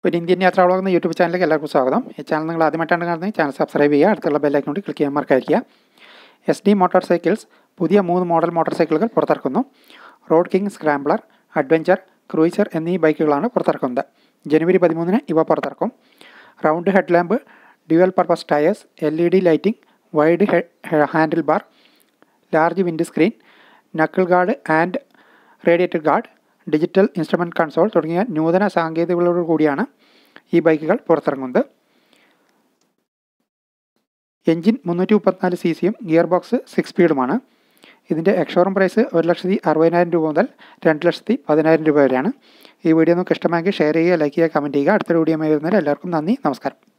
ഒരു ഇന്ത്യൻ യാത്രാ വ്ളോഗ് എന്ന യൂട്യൂബ് ചാനലിലേക്ക് എല്ലാവർക്കും സ്വാഗതം ഈ ചാനൽ നിങ്ങൾ ആദ്യമായിട്ടാണ് കാണുന്നത് ചാനൽ സബ്സ്ക്രൈബ് ചെയ്യുക അടുത്തുള്ള ബെല്ലൈക്കൺ കൂടി ക്ലിക്ക് ചെയ്യാൻ മറക്കാതിരിക്കുക എസ് ഡി മോട്ടോർ സൈക്കിൾസ് പുതിയ മൂന്ന് മോഡൽ മോട്ടോർ സൈക്കിളുകൾ പുറത്തിറക്കുന്നു road king scrambler adventure cruiser എന്നീ ബൈക്കുകളാണ് പുറത്തിറക്കുന്നത് ജനുവരി പതിമൂന്നിന് ഇവ പുറത്തിറക്കും round headlamp dual purpose tyres L E D lighting wide handlebar large windscreen knuckle guard and radiator guard digital instrument console തുടങ്ങിയ നൂതന സാങ്കേതികതകളോട് കൂടിയാണ് ഈ ബൈക്കുകൾ പുറത്തിറങ്ങുന്നത് എൻജിൻ മുന്നൂറ്റി മുപ്പത്തിനാല് സി സിയും ഗിയർ ബോക്സ് സിക്സ് സ്പീഡുമാണ് ഇതിൻ്റെ എക്സോറും പ്രൈസ് ഒരു ലക്ഷത്തി അറുപതിനായിരം രൂപ മുതൽ രണ്ട് ലക്ഷത്തി പതിനായിരം രൂപ വരെയാണ് ഈ വീഡിയോ നിങ്ങൾക്ക് ഇഷ്ടമായെങ്കിൽ ഷെയർ ചെയ്യുക ലൈക്ക് ചെയ്യുക കമൻറ്റ് ചെയ്യുക അടുത്ത വീഡിയോ വരുന്നതിൽ എല്ലാവർക്കും നന്ദി നമസ്കാരം